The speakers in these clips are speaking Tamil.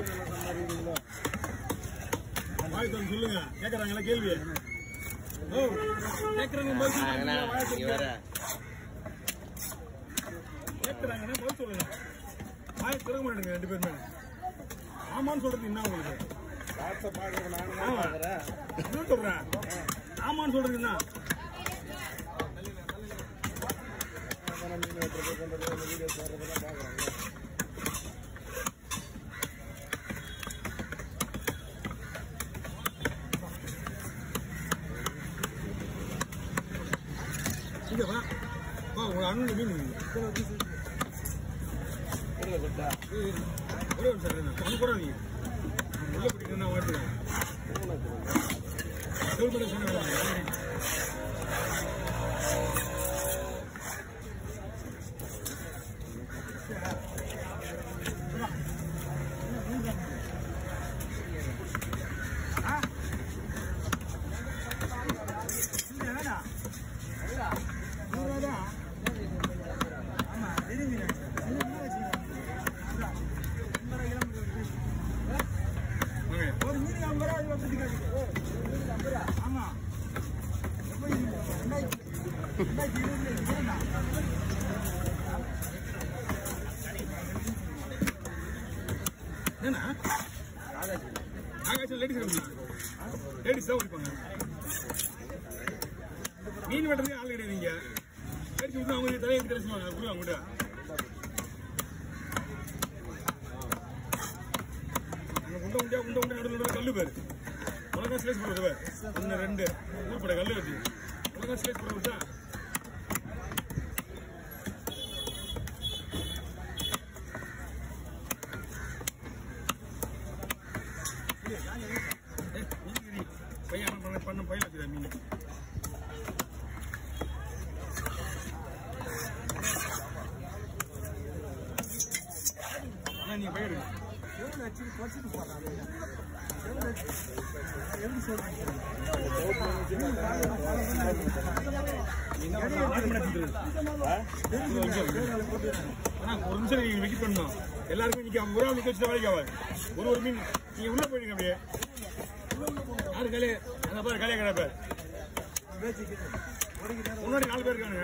வாய் திறந்து சொல்லுங்க கேக்குறாங்களா கேள்வி ஓ கேக்குறாங்க பதில் சொல்லுங்க. வாய் திறந்து. கேக்குறாங்கன்னா பதில் சொல்லுங்க வாய் திறக்க மாட்டேங்க ரெண்டு பேருமே ஆமான்னு சொல்றது என்ன உங்களுக்கு ஆமா. என்ன சொல்றேன் ஆமான்னு சொல்றது என்ன இங்க வா வா உங்க அண்ணன் மீன் ஒரே ஒரு சார் அது கூட நீ உள்ள போயிட்டு நான் வாட்டுறேன் சொல்பட சொன்ன ஒரு மீன் ஐம்பது ரூபா அதுல பிடிக்காது ஆமா என்ன ஆகாஷம் லேடிஸ் லேடிஸ் தான் குடிப்பாங்க மீன் வெட்டுறதுக்கு ஆள் கிடையாது நீங்க லேடிஸ் விட்டு அவங்க தலையை கிடைச்சுவாங்க கொடுங்க அவங்ககிட்ட அங்க உண்டை உண்டை உண்டை உண்டை நடுவில் நடுவில் கல்லு பேர் உலகம் ஸ்லேஸ் போடுறது பேர் ஒன்று ரெண்டு ஊர்பட கல்லு வச்சு உலகம் ஸ்லேஸ் போடுறது தான் பையன் பண்ண பண்ண பையன் வச்சுதா மீன் அண்ணா நீங்க பையன் எடுங்க. ஆன் பண்ண கொடுத்துரு. ஒரு நிமிஷம். அண்ணா, ஒரு நிமிஷம் நீங்க விக்கெட் பண்ணணும் எல்லாருக்கும் நிக்க ஒரு ஆள் நிக்க வச்சுட்டு வேலைக்கு ஆகாது ஒரு ஒரு மீன் நீங்க உள்ள போயிடுங்க அப்படியே யாரு கலை அந்த பாரு கலைய கடை பேர் முன்னாடி நாலு பேர் இருக்கானுங்க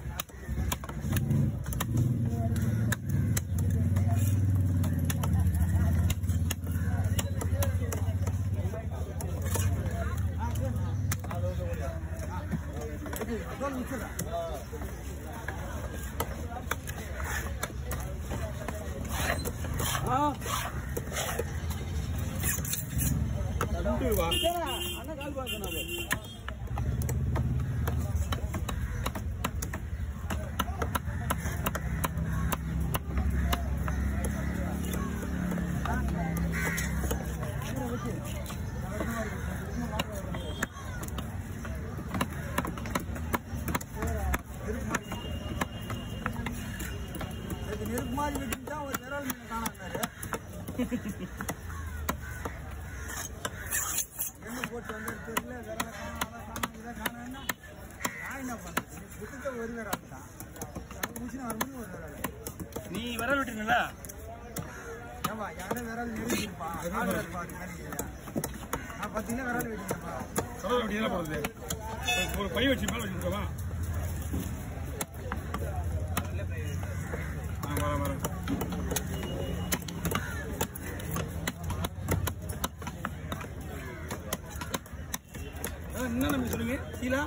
ரெண்டு வா நெருப்பு மாதிரி வெட்டிட்டா ஒரு விரல் மீன் காணாரு என்ன போட்டு வந்து தெரியல விரலை காணும் அதை காணும் இதை காணும்னா நான் என்ன பண்ணுறது விட்டுட்டு ஒரு விரல் தான் அது முடிச்சுன்னு வரும்போது ஒரு விரல் நீ விரல் விட்டுருந்தல ஏன்பா என்கிட்ட விரல் நெருங்கிருப்பா ஆள் இருப்பா அது நினைக்கிறேன் நான் பார்த்தீங்கன்னா விரல் வெட்டிட்டேன்ப்பா விரல் விட்டு என்ன போடுறது ஒரு- ஒரு பை வச்சு மேல வச்சுருக்கவா ஆ வரேன் வரேன் ஆ, என்ன நம்பி சொல்லுங்க கீழா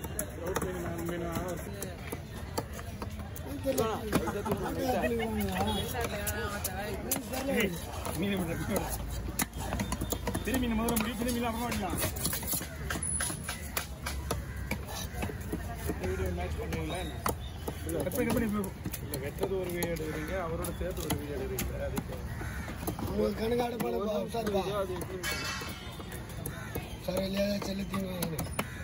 ஏய், மீன் விடுற, மீன் விடுற. திரும்பி இந்த முதல்ல முடியும் திரும்பி அப்புறமா அடிக்கலாம் வீடியோ மேட்ச் பண்ணுவீங்களா கட் பண்ணி கட் பண்ணி இப்போ இல்ல வெட்டது ஒரு வீடியோ எடுக்கிறீங்க அவரோட சேர்த்து ஒரு வீடியோ எடுக்கிறீங்க அதுக்கு உங்களுக்கு கணக்காடு பண்ண சார் video அது எப்படி சார் இல்லையா செலுத்தி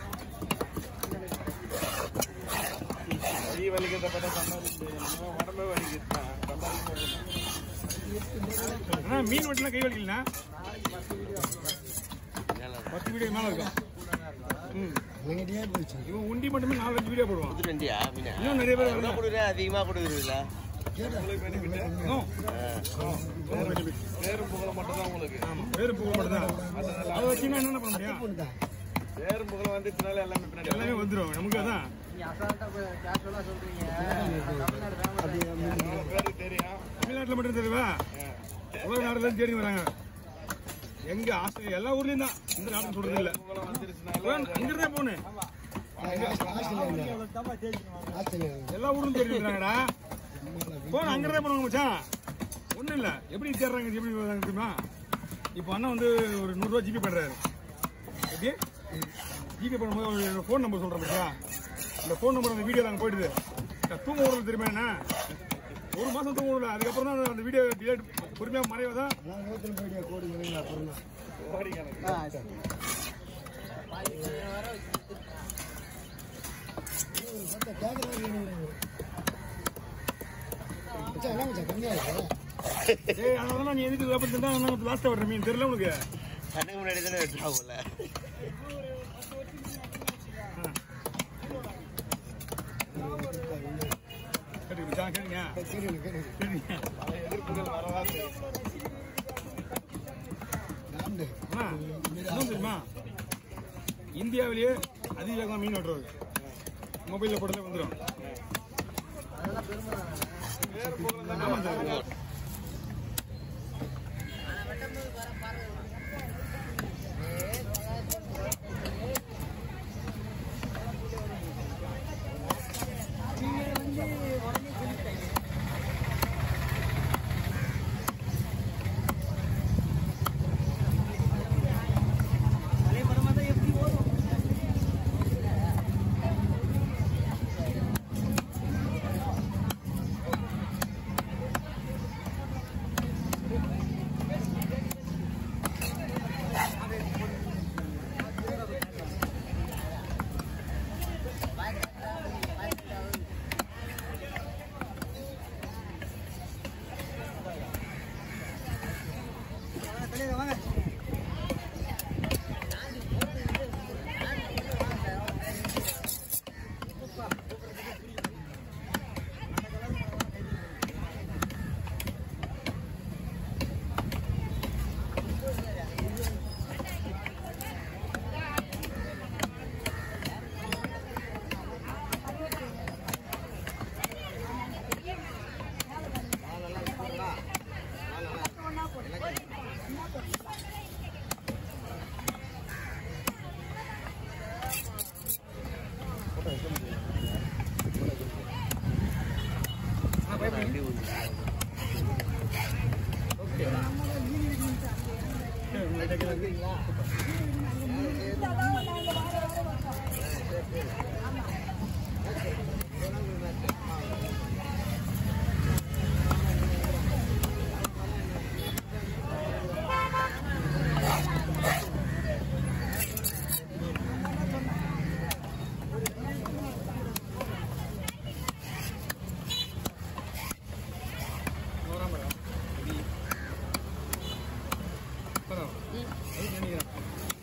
கை வலிக்கிறத பார்த்தா சம்பாதிக்க உடம்பே வலிக்குதுதான் சம்பாதிக்க அண்ணா மீன் வெட்டினா கை வலிக்கலண்ணா பத்து வீடியோ மேல இருக்கும் ம் எங்கிட்டயே போயிடுச்சு இவன் உண்டி மட்டுமே நாலஞ்சு வீடியோ போடுவான் கொடுத்துட்டியா மீனா இன்னும் நிறைய பேர் எவ்வளோ வரணும். கொடுக்குற அதிகமாக கொடுக்குறீங்களா உங்களுக்கு benefit. நோ நோ பெனிஃபிட் பேரும் புகழும் மட்டும்தான் உங்களுக்கு ஆமா பேரு புகழ் மட்டும் தான் அதை வச்சுன்னா என்ன பண்ண முடியும் பேரும் புகழும் வந்துச்சுனால எல்லாமே பின்னாடி எல்லாமே வந்துடும் நமக்கு அதான் எவ்வளவு பேருக்கு தெரியும் தமிழ்நாட்டுல மட்டும் தெரியவா உலக நாடுல தேடி வராங்க எங்க ஆஸ்திரேலியா எல்லா ஊர்லயும் தான் இந்த நாட்டுல சொல்றது இல்ல புகழும் வந்துருச்சுனால அங்கிருந்தே போனேன் தப்பா தெரிஞ்சுக்கணும் எல்லா ஊரும் தேடி வராங்கடா போன அங்கிருந்தே போனாங்க மச்சான் ஒண்ணும் இல்ல எப்படி தேடுறாங்க எப்படி வராங்க தெரியுமா இப்போ அண்ணன் வந்து ஒரு நூறு ரூபாய் ஜிபே பண்றாரு எப்படி ஜிபே பண்ணும்போது ஒரு ஃபோன் நம்பர் சொல்றேன் பத்தியா இந்த ஃபோன் நம்பர் அந்த வீடியோ நாங்கள் போயிடுது நான் தூங்க விடுறது தெரியுமா என்ன ஒரு மாசம் தூங்க விடல அதுக்கப்புறம் தான் அந்த வீடியோ டிலேட் பொறுமையா மறைவதான் கோடி கணக்கு ஏய் அதனால நீ எதுக்கு வேப்பம் திண்டா நான் லாஸ்ட்டாக வர்ற மீன் தெரியல உனக்கு கண்ணுக்கு முன்னாடி தானே வெட்டுறாங்கல்ல கேட்டுக்கு மச்சான் கேளுங்க கேளுங்க பல எதிர்ப்புகள் வரதான் செய்யும் அண்ணா, இன்னும் தெரியுமா இந்தியாவிலேயே அதிவேகமாக மீன் வெட்டுறது மொபைலில் போட்டதே வந்துடும் பேரும் புகழும் தான் ஆமாம் சார் தலைவர் வாங்க பரவாயில்ல. அதுக்கு நினைக்கிறேன்